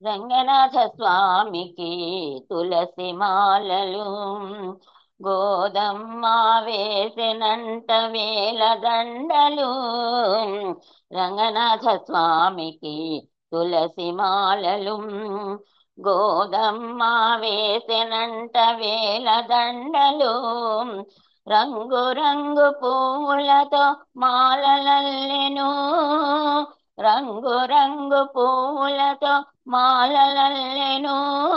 రంగనాథ స్వామికి తులసి మాలలు గోదమ్మ వేసినంట వేల దండలు రంగనాథ స్వామికి తులసి మాలలు గోదమ్మ వేసినంట వేల దండలు రంగు రంగు పూలతో మాలలల్లెను రంగు రంగు పూలతో మాలలల్లెను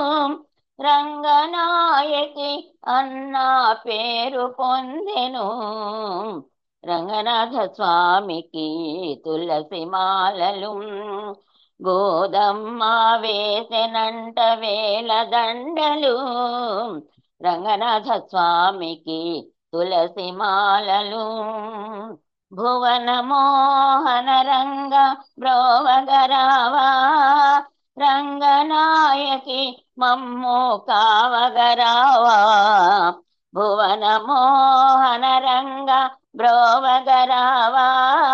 రంగనాయకి అన్న పేరు పొందెను రంగనాథ స్వామికి తులసి మాలలు గోదమ్మ వేసెనంట వేల దండలు రంగనాథ స్వామికి తులసి మాలలు భువన మోహన రంగ బ్రోవగరావా రంగనాయకి మమ్ము కావగరావా భువన మోహన రంగ బ్రోవగరావా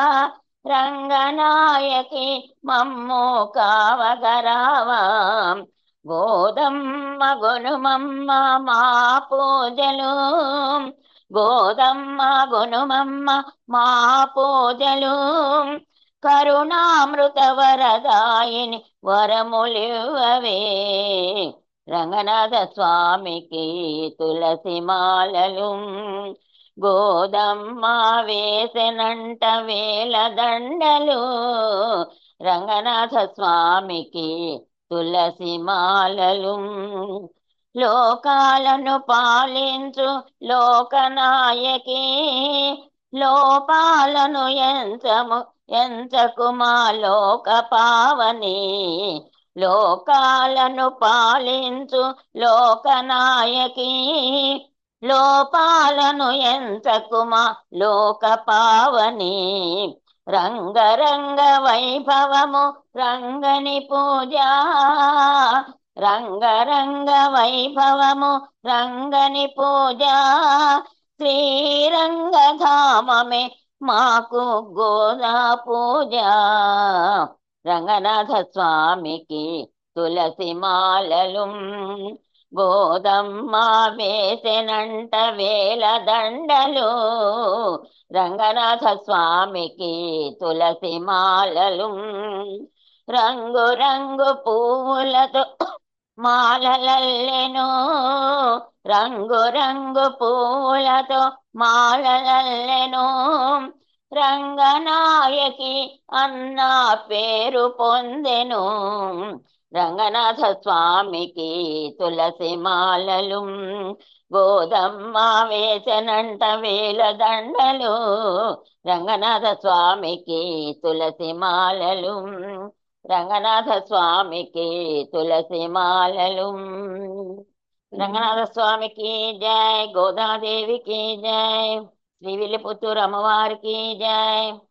రంగనాయకి మమ్ము కావగరావా గోదమ్మ గొనుమమ్మ మా పూజలు గోదమ్మ గొనుమమ్మ మా పూజలు కరుణామృత వరదాయిని వరములివవే రంగనాథ స్వామికి తులసి మాలలు గోదమ్మ వేసెనంట వేల దండలు రంగనాథ స్వామికి తులసి మాలలు లోకాలను పాలించు లోకనాయకి లోపాలను ఎంచము ఎంచకు మా లోక పావని లోకాలను పాలించు లోకనాయకి లోపాలను ఎంచకు మా లోక పావని రంగరంగ వైభవము రంగని పూజ రంగరంగ వైభవము రంగని పూజ శ్రీరంగధామమే మాకు గోదా పూజ రంగనాథ స్వామికి తులసి మాలలు గోదమ్మ వేసెనంట వేల దండలు రంగనాథ స్వామికి తులసి మాలలు రంగు రంగు పువ్వులతో మాలలల్లెను రంగు రంగు పూలతో మాలలల్లెను రంగనాయకి అన్న పేరు పొందెను రంగనాథ స్వామికి తులసి మాలలు గోదమ్మ వేసనంట వేల దండలు రంగనాథ స్వామికి తులసి మాలలు రంగనాథ స్వామికి తులసి మాలలు రంగనాథ స్వామికి జై గోదాదేవికి జై శ్రీ విల్లిపుత్తూరు అమ్మవారికి జై